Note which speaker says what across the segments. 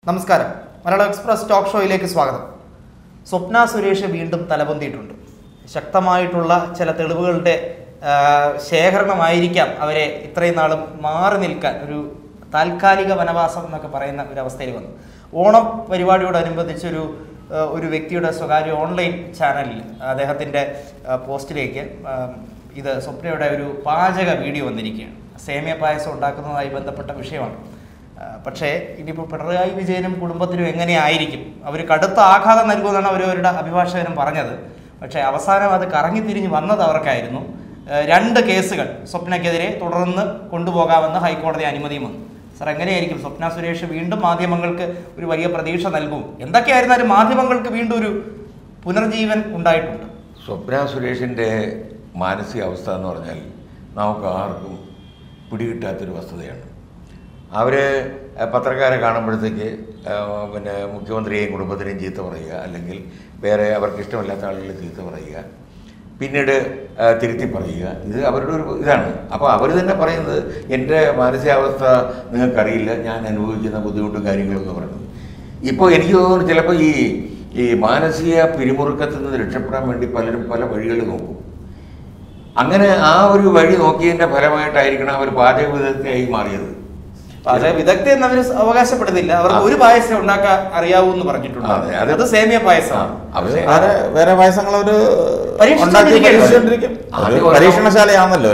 Speaker 1: നമസ്കാരം Malayalam express talk ഷോയിലേക്ക് സ്വാഗതം സ്വപ്ന സുരേഷ് വീണ്ടും തലപൊന്തിയിട്ടുണ്ട് ശക്തമായിട്ടുള്ള ചില തെളിവുകളുടെ ആ, ശേഖരണമായിരിക്കാം അവരെ ഇത്രയും നാളും മാറി നിൽക്കാൻ ഒരു താൽക്കാലിക വനവാസം എന്നൊക്കെ പറയുന്ന ഒരു അവസ്ഥയിൽ വന്നു ഓണം പരിപാടിയോടനുബന്ധിച്ചൊരു ആ, ഒരു വ്യക്തിയുടെ സ്വകാര്യ ഓൺലൈൻ ചാനലിൽ അദ്ദേഹത്തിൻ്റെ ആ, പോസ്റ്റിലേക്ക് ആ, ഇത് സ്വപ്നയുടെ ഒരു പാചക വീഡിയോ വന്നിരിക്കുകയാണ് സേമിയ പായസം ഉണ്ടാക്കുന്നതുമായി ബന്ധപ്പെട്ട വിഷയമാണ് ആ, പക്ഷേ ഇനിയിപ്പോൾ പിണറായി വിജയനും കുടുംബത്തിനും എങ്ങനെയായിരിക്കും അവർ കടുത്ത ആഘാതം നൽകുമെന്നാണ് അവർ അവരുടെ അഭിഭാഷകനും പറഞ്ഞത് പക്ഷേ അവസാനം അത് കറങ്ങിത്തിരിഞ്ഞ് വന്നത് അവർക്കായിരുന്നു ആ, രണ്ട് കേസുകൾ സ്വപ്നയ്ക്കെതിരെ തുടർന്ന് കൊണ്ടുപോകാമെന്ന് ഹൈക്കോടതി അനുമതിയും വന്നു സാർ എങ്ങനെയായിരിക്കും സ്വപ്ന സുരേഷ് വീണ്ടും മാധ്യമങ്ങൾക്ക് ഒരു വലിയ പ്രതീക്ഷ നൽകും എന്തൊക്കെയായിരുന്നാലും മാധ്യമങ്ങൾക്ക് വീണ്ടും ഒരു പുനർജീവൻ ഉണ്ടായിട്ടുണ്ട്
Speaker 2: സ്വപ്ന സുരേഷിൻ്റെ മാനസികാവസ്ഥ എന്ന് പറഞ്ഞാൽ നമുക്ക് ആർക്കും പിടികിട്ടാത്തൊരു വസ്തുതയാണ് അവർ പത്രക്കാരെ കാണുമ്പോഴത്തേക്ക് ആ, പിന്നെ മുഖ്യമന്ത്രിയെയും കുടുംബത്തിനെയും ചീത്ത പറയുക അല്ലെങ്കിൽ വേറെ അവർക്ക് ഇഷ്ടമില്ലാത്ത ആളുകളെ ചീത്ത പറയുക പിന്നീട് ആ, തിരുത്തി പറയുക ഇത് അവരുടെ ഒരു ഇതാണ് അപ്പോൾ അവർ തന്നെ പറയുന്നത് എൻ്റെ മാനസികാവസ്ഥ നിങ്ങൾക്കറിയില്ല ഞാൻ അനുഭവിക്കുന്ന ബുദ്ധിമുട്ടും കാര്യങ്ങളൊക്കെ പറയുന്നത് ഇപ്പോൾ എനിക്ക് തോന്നുന്നു ചിലപ്പോൾ ഈ ഈ മാനസിക പിരിമുറുക്കത്തിൽ നിന്ന് രക്ഷപ്പെടാൻ വേണ്ടി പലരും പല വഴികൾ നോക്കും അങ്ങനെ ആ ഒരു വഴി നോക്കിയതിൻ്റെ ഫലമായിട്ടായിരിക്കണം അവർ പാചക വിദഗ്ധയായി മാറിയത്
Speaker 1: പാചക വിദഗ്ധ എന്ന് അവർ അവകാശപ്പെടുന്നില്ല അവർക്ക് ഒരു പായസം ഉണ്ടാക്കാൻ അറിയാവൂ എന്ന് പറഞ്ഞിട്ടുണ്ട്
Speaker 2: അതെ, അത്
Speaker 1: അത് സേമിയ പായസമാണ്
Speaker 2: അവരെ
Speaker 3: വേറെ വേറെ പായസങ്ങൾ അവര്
Speaker 1: പരീക്ഷിച്ചുകൊണ്ടിരിക്കുകയാണ്.
Speaker 3: ഉണ്ടാക്കി പരീക്ഷിച്ചുകൊണ്ടിരിക്കും.
Speaker 2: ആദ്യം
Speaker 3: ഒരു പരീക്ഷണശാലയാണല്ലോ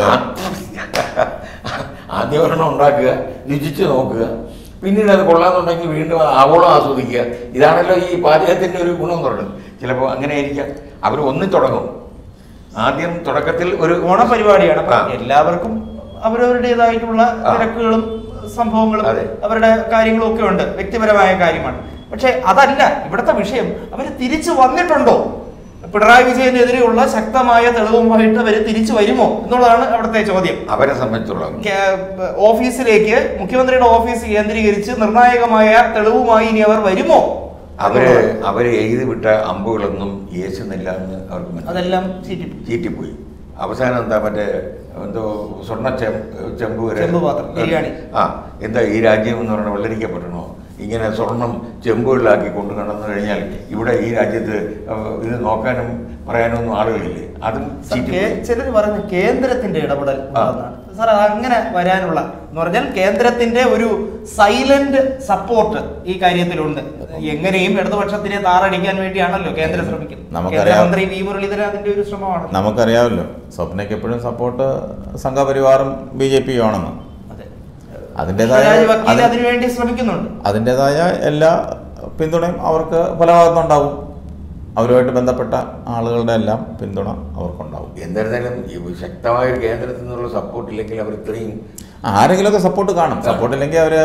Speaker 2: ആദ്യം ഒരെണ്ണം ഉണ്ടാക്കുക രുചിച്ച് നോക്കുക പിന്നീട് അത് കൊള്ളാന്നുണ്ടെങ്കിൽ വീണ്ടും ആവോളം ആസ്വദിക്കുക ഇതാണല്ലോ ഈ പാചകത്തിൻ്റെ ഒരു ഗുണം എന്ന് പറയുന്നത് ചിലപ്പോൾ അങ്ങനെ ആയിരിക്കാം അവർ ഒന്നി തുടങ്ങും ആദ്യം തുടക്കത്തിൽ ഒരു
Speaker 1: ഓണപരിപാടിയാണ് അപ്പൊ
Speaker 2: ആ.
Speaker 1: എല്ലാവർക്കും അവരവരുടേതായിട്ടുള്ള
Speaker 2: ആ.
Speaker 1: തിരക്കുകളും സംഭവങ്ങളും
Speaker 2: അതെ.
Speaker 1: അവരുടെ കാര്യങ്ങളും ഒക്കെ ഉണ്ട് വ്യക്തിപരമായ കാര്യമാണ് പക്ഷെ അതല്ല ഇവിടുത്തെ വിഷയം അവർ തിരിച്ചു വന്നിട്ടുണ്ടോ പിണറായി വിജയനെതിരെയുള്ള ശക്തമായ തെളിവുമായിട്ട് അവർ തിരിച്ചു വരുമോ എന്നുള്ളതാണ് അവിടുത്തെ ചോദ്യം
Speaker 2: അവരെ സംബന്ധിച്ചുള്ളത്
Speaker 1: കേ- ഓഫീസിലേക്ക് മുഖ്യമന്ത്രിയുടെ ഓഫീസ് കേന്ദ്രീകരിച്ച് നിർണായകമായ തെളിവുമായി ഇനി അവർ വരുമോ
Speaker 2: അവര്
Speaker 1: എന്നുള്ളതാണ്.
Speaker 2: അവര് എഴുതി വിട്ട അമ്പുകളൊന്നും യേശുന്നില്ല എന്ന് അവർക്ക് മനസ്സിലായി.
Speaker 1: അതെല്ലാം ചീറ്റി
Speaker 2: ചീറ്റിപ്പോയി അവസാനം എന്താ മറ്റേ എന്തോ സ്വർണ്ണ ചെമ്പ് ചെമ്പ് വരെ
Speaker 1: ചെമ്പ് പാത്രം, ബിരിയാണി.
Speaker 2: ആ എന്താ ഈ രാജ്യം എന്ന് പറഞ്ഞാൽ വെള്ളരിക്കപ്പെടണോ ഇങ്ങനെ സ്വർണം ചെമ്പുകളിലാക്കി കൊണ്ടു നടന്നു കഴിഞ്ഞാൽ ഇവിടെ ഈ രാജ്യത്ത് ഏഹ്, ഇത് നോക്കാനും പറയാനും ഒന്നും ആളുകളില്ലേ അതും ചീറ്റിപ്പോയി
Speaker 1: ചിലർ പറഞ്ഞു കേന്ദ്രത്തിന്റെ ഇടപെടൽ ഉണ്ടെന്നാണ് സാർ അത് അങ്ങനെ വരാനുള്ള എന്ന് പറഞ്ഞാൽ കേന്ദ്രത്തിന്റെ ഒരു സൈലന്റ് സപ്പോർട്ട് ഈ കാര്യത്തിലുണ്ട് എങ്ങനെയും ഇടതുപക്ഷത്തിനെ താറടിക്കാൻ വേണ്ടിയാണല്ലോ കേന്ദ്രം ശ്രമിക്കുന്നത്
Speaker 3: നമുക്കറിയാം.
Speaker 1: കേന്ദ്രമന്ത്രി വി മുരളീധരൻ അതിന്റെ ഒരു ശ്രമമാണ്
Speaker 3: നമുക്കറിയാമല്ലോ സ്വപ്നയ്ക്ക് എപ്പോഴും സപ്പോർട്ട് സംഘപരിവാറും ബി ജെ പിയും ആണെന്ന്
Speaker 1: അതെ
Speaker 3: അതിൻ്റെതായ
Speaker 1: സ്വരാജ് വക്കീൽ
Speaker 3: അതി-
Speaker 1: അതിനുവേണ്ടി ശ്രമിക്കുന്നുണ്ട്
Speaker 3: അതിൻ്റെതായ എല്ലാ പിന്തുണയും അവർക്ക് ഫലമാകുന്നുണ്ടാവും അവരുമായിട്ട് ബന്ധപ്പെട്ട ആളുകളുടെ എല്ലാം പിന്തുണ അവർക്കുണ്ടാവും
Speaker 2: എന്നിരുന്നാലും ഈ ശക്തമായ ഒരു കേന്ദ്രത്തിൽ നിന്നുള്ള സപ്പോർട്ട് ഇല്ലെങ്കിൽ അവർ ഇത്രയും
Speaker 3: ആരെങ്കിലുമൊക്കെ സപ്പോർട്ട് കാണും സപ്പോർട്ട് ഇല്ലെങ്കിൽ അവർ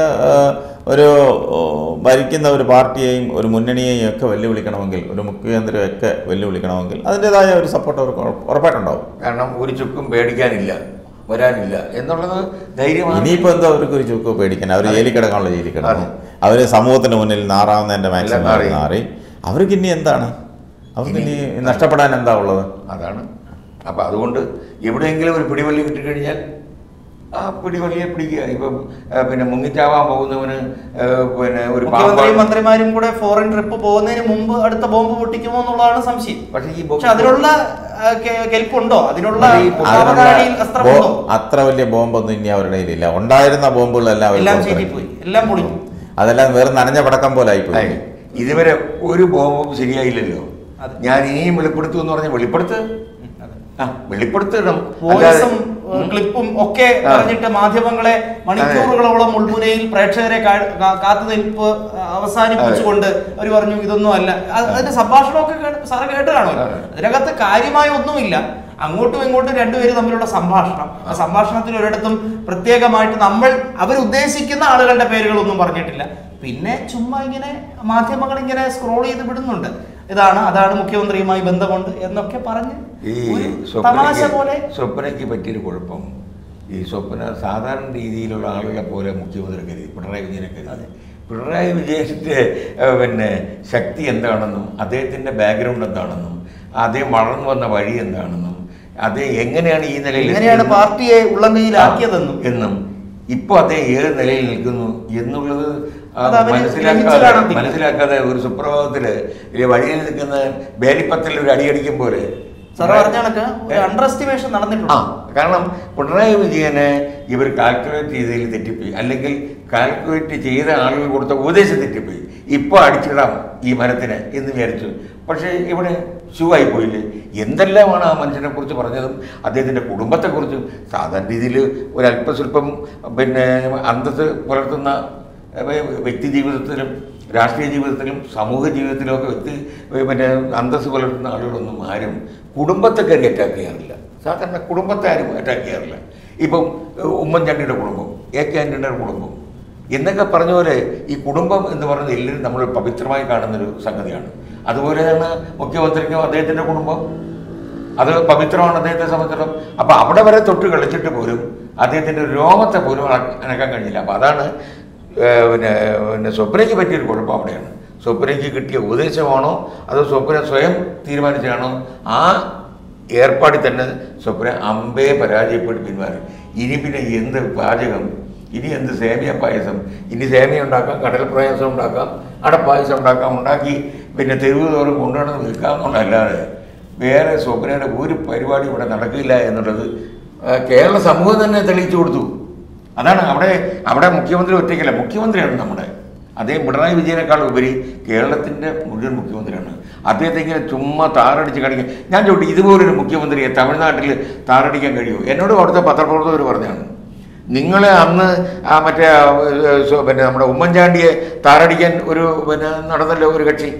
Speaker 3: ഒരു ഓ, ഭരിക്കുന്ന ഒരു പാർട്ടിയെയും ഒരു മുന്നണിയെയും ഒക്കെ വെല്ലുവിളിക്കണമെങ്കിൽ ഒരു മുഖ്യമന്ത്രിയൊക്കെ വെല്ലുവിളിക്കണമെങ്കിൽ അതിൻ്റെതായ ഒരു സപ്പോർട്ട് അവർക്ക് ഉറപ്പ് ഉറപ്പായിട്ടുണ്ടാവും
Speaker 2: കാരണം ഒരു ചുക്കും പേടിക്കാനില്ല വരാനില്ല എന്നുള്ളത് ധൈര്യമാണ്
Speaker 3: ഇനിയിപ്പോ എന്തോ അവർക്ക് ഒരു ചുക്ക് പേടിക്കാൻ അവർ
Speaker 2: അതെ.
Speaker 3: ജയിലിൽ കിടക്കാനുള്ള ജയിലിൽ കിടന്നു
Speaker 2: അതെ.
Speaker 3: അവര് സമൂഹത്തിന് മുന്നിൽ നാറാവുന്നതിന്റെ
Speaker 2: എല്ലാം
Speaker 3: മാക്സിമം
Speaker 2: മാറി.
Speaker 3: മാറി അവർക്ക് ഇനി എന്താണ് അവർക്ക് ഇനി
Speaker 2: ഇനി-
Speaker 3: നഷ്ടപ്പെടാൻ എന്താ ഉള്ളത്
Speaker 2: അതാണ് അപ്പം അതുകൊണ്ട് എവിടെയെങ്കിലും ഒരു പിടിവള്ളി കിട്ടിക്കഴിഞ്ഞാൽ ആ പിടിവള്ളിയെ പിടിക്കുക ഇപ്പം ആ, പിന്നെ മുങ്ങിച്ചാവാൻ പോകുന്നവന് ആ, പിന്നെ ഒരു
Speaker 1: മുഖ്യമന്ത്രിയും
Speaker 2: പാമ്പാണ്
Speaker 1: മന്ത്രിമാരും കൂടെ ഫോറിൻ ട്രിപ്പ് പോകുന്നതിന് മുമ്പ് അടുത്ത ബോംബ് പൊട്ടിക്കുമോ എന്നുള്ളതാണ് സംശയം
Speaker 2: പക്ഷേ ഈ
Speaker 1: പക്ഷെ അതിനുള്ള ആ, കെ- കെൽപ്പുണ്ടോ അതിനുള്ള
Speaker 2: ഈ
Speaker 1: സാവധാനയിൽ
Speaker 3: അതിനുള്ള
Speaker 1: അസ്ത്രമുണ്ടോ
Speaker 3: ബോ- അത്ര വലിയ ബോംബൊന്നും ഇനി അവരുടെ കയ്യിലില്ല ഉണ്ടായിരുന്ന ബോംബുകളെല്ലാം അവർ
Speaker 1: എല്ലാം
Speaker 3: പുറത്തിറക്കി.
Speaker 1: ചീറ്റിപ്പോയി എല്ലാം പൊളിഞ്ഞു
Speaker 3: അതെല്ലാം വെറും നനഞ്ഞ പടക്കം പോലെ ആയിപ്പോയി
Speaker 2: ആയി. ഇതുവരെ ഒരു ബോംബും ശരിയായില്ലല്ലോ
Speaker 1: അതെ.
Speaker 2: ഞാൻ ഇനിയും വെളിപ്പെടുത്തും എന്ന് പറഞ്ഞാൽ വെളിപ്പെടുത്ത്
Speaker 1: ഉം, അതെ.
Speaker 2: ആ വെളിപ്പെടുത്തണം
Speaker 1: വോയിസും
Speaker 2: ഉം.
Speaker 1: ക്ലിപ്പും ഒക്കെ
Speaker 2: ആ.
Speaker 1: പറഞ്ഞിട്ട് മാധ്യമങ്ങളെ മണിക്കൂറുകളോളം മുൾമുനയിൽ പ്രേക്ഷകരെ കാ- കാ- കാത്തുനിൽപ്പ് അവസാനിപ്പിച്ചുകൊണ്ട് അവർ പറഞ്ഞു ഇതൊന്നും അല്ല അത് അതിന്റെ സംഭാഷണമൊക്കെ കേട്ട് സാറ് കേട്ട് കാണുമല്ലോ
Speaker 2: അതെ.
Speaker 1: അതിനകത്ത് കാര്യമായ ഒന്നുമില്ല അങ്ങോട്ടും ഇങ്ങോട്ടും രണ്ടുപേരും തമ്മിലുള്ള സംഭാഷണം ആ സംഭാഷണത്തിൽ ഒരിടത്തും പ്രത്യേകമായിട്ട് നമ്മൾ അവരുദ്ദേശിക്കുന്ന ആളുകളുടെ പേരുകളൊന്നും പറഞ്ഞിട്ടില്ല പിന്നെ ചുമ്മാ ഇങ്ങനെ മാധ്യമങ്ങൾ ഇങ്ങനെ സ്ക്രോൾ ചെയ്ത് വിടുന്നുണ്ട് ഇതാണ് അതാണ് മുഖ്യമന്ത്രിയുമായി ബന്ധമുണ്ട് എന്നൊക്കെ പറഞ്ഞ്
Speaker 2: ഈ
Speaker 1: ഒരു തമാശ പോലെ
Speaker 2: സ്വപ്നയ്ക്ക് സ്വപ്നയ്ക്ക് പറ്റിയൊരു കുഴപ്പം ഈ സ്വപ്ന സാധാരണ രീതിയിലുള്ള ആളുകളെ പോലെ മുഖ്യമന്ത്രി കരുതി പിണറായി വിജയനെ കരുതി പിണറായി വിജയന്റെ ഏഹ്, പിന്നെ ശക്തി എന്താണെന്നും അദ്ദേഹത്തിന്റെ ബാക്ക്ഗ്രൗണ്ട് എന്താണെന്നും അദ്ദേഹം വളർന്നു വന്ന വഴി എന്താണെന്നും അദ്ദേഹം എങ്ങനെയാണ് ഈ നിലയിൽ
Speaker 1: എങ്ങനെയാണ്
Speaker 2: എത്തിയതെന്നും
Speaker 1: പാർട്ടിയെ ഉള്ളം കയ്യിലാക്കിയതെന്നും
Speaker 2: എന്നും ഇപ്പോൾ അദ്ദേഹം ഏത് നിലയിൽ നിൽക്കുന്നു എന്നുള്ളത് ആ,
Speaker 1: അത് അവര് ഗ്രഹിച്ച്
Speaker 2: മനസ്സിലാക്കാതെ
Speaker 1: കാണത്തില്ല.
Speaker 2: മനസ്സിലാക്കാതെ ഒരു സുപ്രഭാതത്തില് ഈ വഴിയിൽ നിൽക്കുന്ന വേലിപ്പത്തിൽ ഒരു അടിയടിക്കും പോലെ
Speaker 1: സാറ് പറഞ്ഞ കണക്ക് ഒരു അണ്ടർ എസ്റ്റിമേഷൻ
Speaker 2: ആ
Speaker 1: നടന്നിട്ടുണ്ട്
Speaker 2: കാരണം പിണറായി വിജയനെ ഇവർ കാൽക്കുലേറ്റ് ചെയ്തതിൽ തെറ്റിപ്പോയി അല്ലെങ്കിൽ കാൽക്കുലേറ്റ് ചെയ്ത ആളുകൾ കൊടുത്ത ഉപദേശം തെറ്റിപ്പോയി ഇപ്പോൾ അടിച്ചിടാം ഈ മരത്തിന് എന്ന് വിചാരിച്ചു പക്ഷേ ഇവിടെ ഷൂ ആയിപ്പോയില്ലേ എന്തെല്ലാമാണ് ആ മനുഷ്യനെ കുറിച്ച് പറഞ്ഞതും അദ്ദേഹത്തിൻ്റെ കുടുംബത്തെക്കുറിച്ചും സാധാരണ രീതിയിൽ ഒരു അല്പസ്വല്പം പിന്നെ അന്തസ് പുലർത്തുന്ന ഏഹ്, വ്യക്തി ജീവിതത്തിലും രാഷ്ട്രീയ ജീവിതത്തിലും സമൂഹ ജീവിതത്തിലും ഒക്കെ വ്യക്തി ഏഹ്, പിന്നെ അന്തസ് പുലർത്തുന്ന ആളുകളൊന്നും ആരും കുടുംബത്തെ കയറി അറ്റാക്ക് ചെയ്യാറില്ല സാധാരണ കുടുംബത്തെ ആരും അറ്റാക്ക് ചെയ്യാറില്ല ഇപ്പം ഏഹ്, ഉമ്മൻചാണ്ടിയുടെ കുടുംബം എ കെ ആൻ്റണിയുടെ കുടുംബം എന്നൊക്കെ പറഞ്ഞ പോലെ ഈ കുടുംബം എന്ന് പറയുന്നത് എല്ലാവരും നമ്മൾ പവിത്രമായി കാണുന്നൊരു സംഗതിയാണ് അതുപോലെയാണ് മുഖ്യമന്ത്രിക്കും അദ്ദേഹത്തിൻ്റെ കുടുംബം അത് പവിത്രമാണ് അദ്ദേഹത്തെ സംബന്ധിച്ചിടത്തോളം അപ്പോൾ അവിടെ വരെ തൊട്ട് കളിച്ചിട്ട് പോലും അദ്ദേഹത്തിൻ്റെ രോമത്തെ പോലും അള- അനക്കാൻ കഴിഞ്ഞില്ല അപ്പോൾ അതാണ് ഏഹ്, പിന്നെ പിന്നെ സ്വപ്നയ്ക്ക് പറ്റിയൊരു കുഴപ്പം അവിടെയാണ് സ്വപ്നയ്ക്ക് കിട്ടിയ ഉപദേശമാണോ അതോ സ്വപ്ന സ്വയം തീരുമാനിച്ചാണോ ആ ഏർപ്പാടിൽ തന്നെ സ്വപ്ന അമ്പേ പരാജയപ്പെട്ട് പിന്മാറി ഇനി പിന്നെ എന്ത് പാചകം ഇനി എന്ത് സേമിയ പായസം ഇനി സേമിയ ഉണ്ടാക്കാം കടൽ പായസം ഉണ്ടാക്കാം അടപ്പായസം ഉണ്ടാക്കാം ഉണ്ടാക്കി പിന്നെ തെരുവ് തോറും കൊണ്ടുവന്ന് വിൽക്കാമെന്നുള്ളതല്ലാതെ വേറെ സ്വപ്നയുടെ ഒരു പരിപാടി ഇവിടെ നടക്കില്ല എന്നുള്ളത് ആ, കേരള സമൂഹം തന്നെ തെളിയിച്ചു കൊടുത്തു അതാണ് അവിടെ അവിടെ മുഖ്യമന്ത്രി ഒറ്റയ്ക്കല്ല മുഖ്യമന്ത്രിയാണ് നമ്മുടെ അദ്ദേഹം പിണറായി വിജയനേക്കാൾ ഉപരി കേരളത്തിൻ്റെ മുഴുവൻ മുഖ്യമന്ത്രിയാണ് അദ്ദേഹത്തെ ഇങ്ങനെ ചുമ്മാ താറടിച്ച് കാണിക്കാൻ ഞാൻ ചോദിച്ചു ഇതുപോലൊരു മുഖ്യമന്ത്രിയെ തമിഴ്നാട്ടിൽ താറടിക്കാൻ കഴിയുമോ എന്നോട് അവിടുത്തെ പത്രപ്രവർത്തകർ പറഞ്ഞാണ് നിങ്ങളെ അന്ന് ആ മറ്റേ ആ, ഏ, സോ- പിന്നെ നമ്മുടെ ഉമ്മൻചാണ്ടിയെ താറടിക്കാൻ ഒരു പിന്നെ നടന്നല്ലോ ഒരു കക്ഷി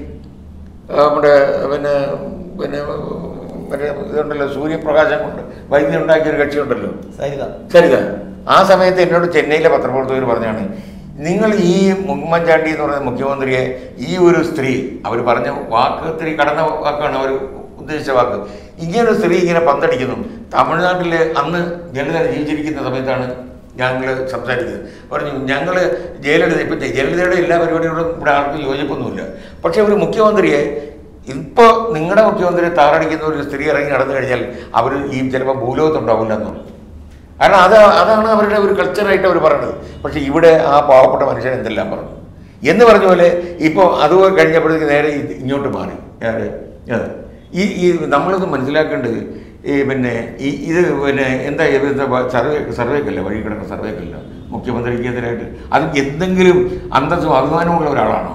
Speaker 2: ആ, നമ്മുടെ പിന്നെ പിന്നെ മറ്റേ ഇതുണ്ടല്ലോ സൂര്യപ്രകാശം കൊണ്ട് വൈദ്യുതി ഉണ്ടാക്കിയ ഒരു കക്ഷി ഉണ്ടല്ലോ
Speaker 1: സരിത
Speaker 2: സരിത ആ സമയത്ത് എന്നോട് ചെന്നൈയിലെ പത്രപ്രവർത്തകർ പറഞ്ഞാണ് നിങ്ങൾ ഈ ഉമ്മൻചാണ്ടി എന്ന് പറയുന്ന മുഖ്യമന്ത്രിയെ ഈ ഒരു സ്ത്രീ അവർ പറഞ്ഞ വാക്ക് ഇത്തിരി കടന്ന വാക്കാണ് അവർ ഉദ്ദേശിച്ച വാക്ക് ഇങ്ങനൊരു സ്ത്രീ ഇങ്ങനെ പന്തടിക്കുന്നു തമിഴ്നാട്ടിൽ അന്ന് ജലധര ജീവിച്ചിരിക്കുന്ന സമയത്താണ് ഞങ്ങൾ സംസാരിക്കുന്നത് പറഞ്ഞു ഞങ്ങൾ ജയലളിത ഇപ്പം ജയലളിതയുടെ എല്ലാ പരിപാടികളോടും ഇവിടെ ആർക്കും യോജിപ്പൊന്നുമില്ല പക്ഷേ ഒരു മുഖ്യമന്ത്രിയെ ഇപ്പോൾ നിങ്ങളുടെ മുഖ്യമന്ത്രിയെ താറടിക്കുന്ന ഒരു സ്ത്രീ ഇറങ്ങി നടന്നു കഴിഞ്ഞാൽ അവർ ഈ ചിലപ്പോൾ ഭൂലോകത്തുണ്ടാവില്ല എന്നുള്ളു കാരണം അത് അതാണ് അവരുടെ ഒരു കൾച്ചറായിട്ട് അവർ പറയുന്നത് പക്ഷേ ഇവിടെ ആ പാവപ്പെട്ട മനുഷ്യൻ എന്തെല്ലാം പറഞ്ഞു എന്ന് പറഞ്ഞ പോലെ ഇപ്പോൾ അത് കഴിഞ്ഞപ്പോഴത്തേക്ക് നേരെ ഇത് ഇങ്ങോട്ട് മാറി ആര്? അത്. ഈ ഈ നമ്മളത് മനസ്സിലാക്കേണ്ടത് ഈ പിന്നെ ഈ ഇത് പിന്നെ എന്താ ഇത് സർവേ സർവേക്കല്ല വഴി കിടക്കുന്ന സർവേക്കല്ല മുഖ്യമന്ത്രിക്കെതിരായിട്ട് അത് എന്തെങ്കിലും അന്തസ്സും അഭിമാനമുള്ള ഒരാളാണോ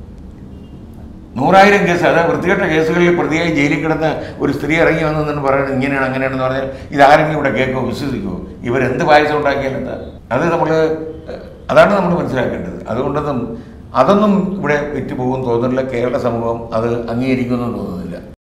Speaker 2: നൂറായിരം കേസ് അതായത് വൃത്തികെട്ട കേസുകളിൽ പ്രതിയായി ജയിലിൽ കിടന്ന ഒരു സ്ത്രീ ഇറങ്ങി വന്നെന്ന് പറയുന്നത് ഇങ്ങനെയാണ് അങ്ങനെയാണെന്ന് പറഞ്ഞാൽ ഇതാരെങ്കിലും ഇവിടെ കേൾക്കുമോ വിശ്വസിക്കുമോ ഇവരെന്ത് പായസം ഉണ്ടാക്കിയാൽ എന്താ അത് നമ്മൾ അതാണ് നമ്മൾ മനസ്സിലാക്കേണ്ടത് അതുകൊണ്ടൊന്നും അതൊന്നും ഇവിടെ വിറ്റുപോകും തോന്നുന്നില്ല കേരള സമൂഹം അത് അംഗീകരിക്കുമെന്നും തോന്നുന്നില്ല